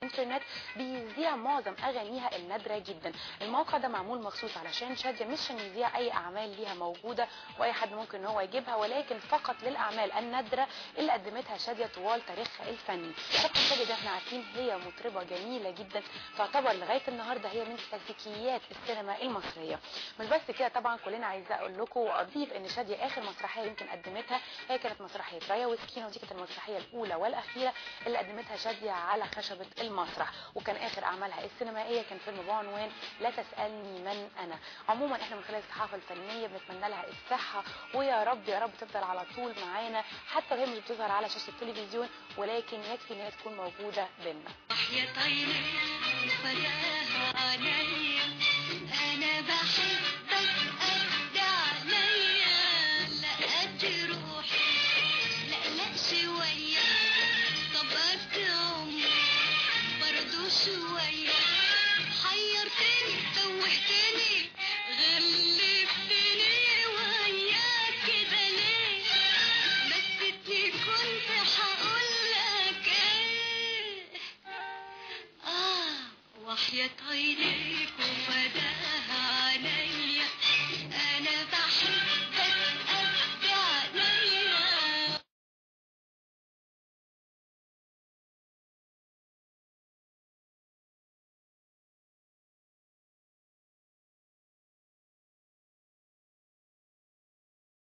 الانترنت بيذيع معظم اغانيها النادره جدا الموقع ده معمول مخصوص علشان شاديه مش عشان يذيع اي اعمال ليها موجوده واي حد ممكن ان هو يجيبها ولكن فقط للاعمال النادره اللي قدمتها شاديه طوال تاريخها الفني طبعا شاديه ده احنا عارفين هي مطربه جميله جدا تعتبر لغايه النهارده هي من كلاسيكيات السينما المصريه مش بس كده طبعا كلنا عايزه اقول لكم واضيف ان شاديه اخر مسرحيه يمكن قدمتها هي كانت مسرحيه رايا وسكينه ودي كانت المسرحيه الاولى والاخيره اللي قدمتها شاديه على خشبه المسرح وكان اخر اعمالها السينمائيه كان فيلم بعنوان لا تسالني من انا عموما احنا من خلال الصحافه الفنيه بنتمنى لها الصحه ويا رب يا رب تفضل على طول معانا حتى وهي مش بتظهر على شاشه التلفزيون ولكن يكفي ان هي تكون موجوده بينا يا طيري فداها عليا انا بحبك قد عليا لا قد روحي لا لا شوية طب قد عمري برضو شوية حيرتني توهتني غلبتني وياك كده ليه نسيتني كنت هقولك ايه آه وحياة عينيك وفداها عليا